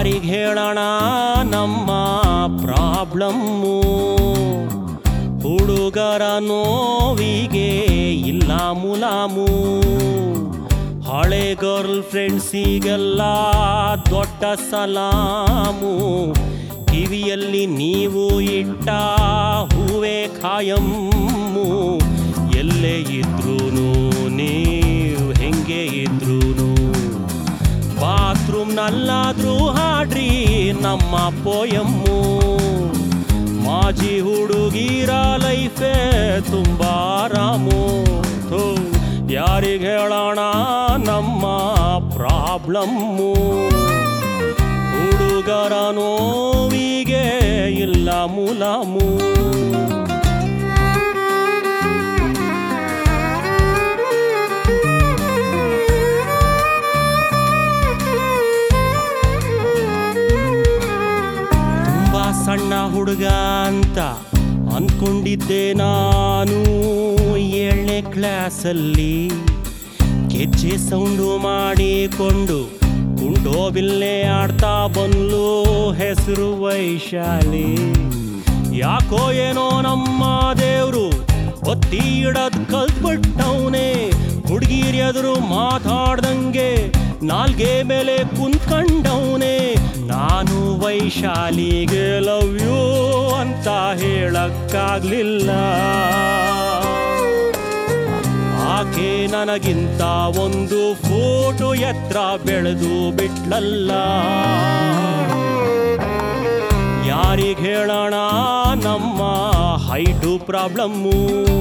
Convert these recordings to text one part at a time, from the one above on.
ಯಾರಿಗೆ ಹೇಳೋಣ ನಮ್ಮ ಪ್ರಾಬ್ಲಮ್ಮು ಹುಡುಗರ ನೋವಿಗೆ ಇಲ್ಲ ಮುಲಾಮು ಹಳೆ ಗರ್ಲ್ ಫ್ರೆಂಡ್ಸಿಗೆಲ್ಲ ದೊಡ್ಡ ಸಲಾಮು ಕಿವಿಯಲ್ಲಿ ನೀವು ಇಟ್ಟ ಹೂವೆ ಖಾಯಮ್ಮು ಎಲ್ಲೇ ಇದ್ರೂ ನೀವು ಹೆಂಗೆ ಇದ್ರೂ ಬಾತ್ರೂಮ್ನಲ್ಲಾದ್ರೂ ಹಾಡ್ರಿ ನಮ್ಮ ಪೋಯಮ್ಮು ಮಾಜಿ ಹುಡುಗಿರ ಲೈಫೇ ತುಂಬಾ ಆರಾಮು ಥು, ಯಾರಿಗೆ ಹೇಳೋಣ ನಮ್ಮ ಪ್ರಾಬ್ಲಮ್ಮು ಹುಡುಗರ ನೋವಿಗೆ ಇಲ್ಲ ಮುಲಾಮು ತುಂಬಾ ಸಣ್ಣ ಹುಡುಗ ಅಂತ ಅನ್ಕೊಂಡಿದ್ದೆ ನಾನು ಏಳನೇ ಕ್ಲಾಸಲ್ಲಿ ಗೆಜ್ಜೆ ಸೌಂಡು ಮಾಡಿಕೊಂಡು ಕುಂಡೋ ಬಿಲ್ಲೆ ಆಡ್ತಾ ಬಂದ್ಲು ಹೆಸರು ವೈಶಾಲಿ ಯಾಕೋ ಏನೋ ನಮ್ಮ ದೇವ್ರು ಒತ್ತಿ ಇಡದ್ ಕಲ್ತ್ಬಿಟ್ಟವನೆ ಹುಡುಗಿರ್ ಎದುರು ಮಾತಾಡ್ದಂಗೆ ನಾಲ್ಗೆ ಮೇಲೆ ಕುಂತ್ಕೊಂಡವನೆ ನಾನು ವೈಶಾಲಿಗೆ ಲವ್ ಯು ಅಂತ ಹೇಳಕ್ಕಾಗ್ಲಿಲ್ಲ ಆಕೆ ನನಗಿಂತ ಒಂದು ಫೋಟೋ ಎತ್ರ ಬೆಳೆದು ಬಿಟ್ಲಲ್ಲ ಯಾರಿಗೆ ಹೇಳೋಣ ನಮ್ಮ ಹೈಟು ಪ್ರಾಬ್ಲಮ್ಮು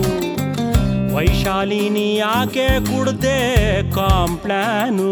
ವೈಶಾಲಿನಿ ಯಾಕೆ ಕುಡ್ದೆ ಕಾಂಪ್ಲಾನು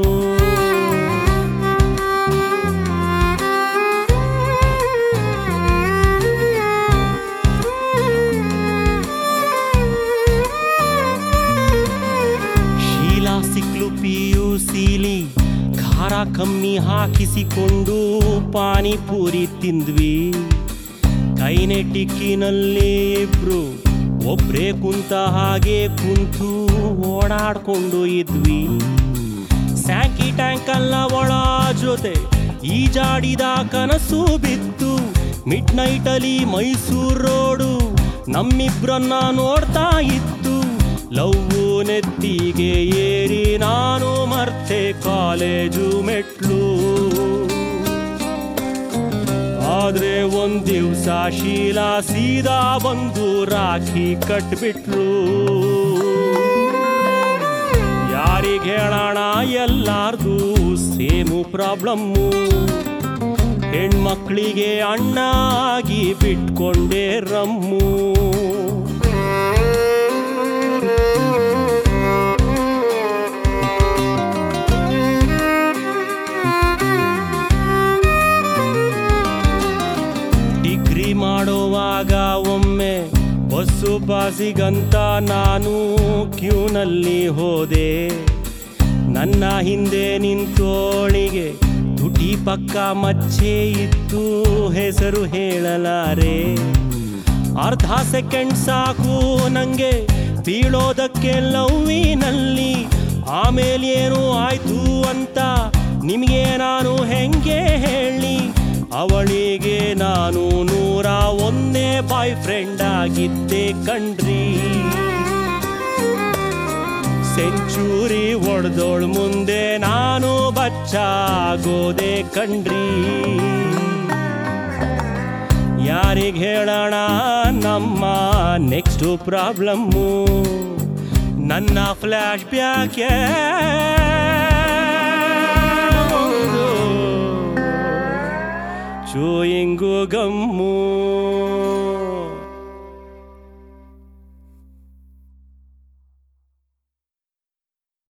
ಶೀಲಾ ಸಿಕ್ಲು ಪಿ ಯು ಸಿಲಿ ಖಾರ ಕಮ್ಮಿ ಹಾಕಿಸಿಕೊಂಡು ಪಾನಿಪುರಿ ತಿಂದ್ವಿ ಕೈನೆಟಿಕ್ಕಿನಲ್ಲಿ ಇಬ್ರು ಒಬ್ರೇ ಕುಂತ ಹಾಗೆ ಕುಂತು ಓಡಾಡ್ಕೊಂಡು ಇದ್ವಿ ಸ್ಯಾಂಕಿ ಟ್ಯಾಂಕ್ ಅಲ್ಲ ಒಳ ಜೊತೆ ಈಜಾಡಿದ ಕನಸು ಬಿತ್ತು ಮಿಡ್ ನೈಟಲ್ಲಿ ಮೈಸೂರು ರೋಡು ನಮ್ಮಿಬ್ರನ್ನ ನೋಡ್ತಾ ಇತ್ತು ಲವ್ವು ನೆತ್ತಿಗೆ ಏರಿ ನಾನು ಮರ್ತೆ ಕಾಲೇಜು ಮೆಟ್ಲು ಆದ್ರೆ ಒಂದ್ ದಿವ್ಸ ಶೀಲಾ ಸೀದಾ ಬಂದು ರಾಖಿ ಕಟ್ಬಿಟ್ಲು ಯಾರಿಗೆ ಹೇಳೋಣ ಎಲ್ಲಾರ್ದು ಸೇಮು ಪ್ರಾಬ್ಲಮ್ಮು ಹೆಣ್ಮಕ್ಳಿಗೆ ಅಣ್ಣ ಆಗಿ ಬಿಟ್ಕೊಂಡೇ ರಮ್ಮು ಡಿಗ್ರಿ ಮಾಡೋವಾಗ ಒಮ್ಮೆ ಬಸ್ಸು ಪಾಸಿಗಂತ ನಾನು ಕ್ಯೂನಲ್ಲಿ ಹೋದೆ ನನ್ನ ಹಿಂದೆ ನಿಂತೋಳಿಗೆ ತುಟಿ ಪಕ್ಕ ಮಚ್ಚೆ ಇತ್ತು ಹೆಸರು ಹೇಳಲಾರೆ ಅರ್ಧ ಸೆಕೆಂಡ್ ಸಾಕು ನಂಗೆ ಬೀಳೋದಕ್ಕೆ ಲವ್ವಿನಲ್ಲಿ ಆಮೇಲೆ ಏನು ಆಯ್ತು ಅಂತ ನಿಮಗೆ ನಾನು ಹೆಂಗೆ ಹೇಳಿ ಅವಳಿಗೆ ನಾನು ನೂರ ಒಂದೇ ಬಾಯ್ ಫ್ರೆಂಡ್ ಆಗಿದ್ದೆ ಕಣ್ರಿ ಸೆಂಚುರಿ ಹೊಡೆದೋಳ್ ಮುಂದೆ ನಾನು ಬಚ್ಚಾಗೋದೆ ಕಣ್ರಿ ಯಾರಿಗೆ ಹೇಳೋಣ ನಮ್ಮ ನೆಕ್ಸ್ಟ್ ಪ್ರಾಬ್ಲಮ್ಮು ನನ್ನ ಫ್ಲ್ಯಾಶ್ ಬ್ಯಾಕ್ ಚೂಯಿಂಗು ಗಮ್ಮು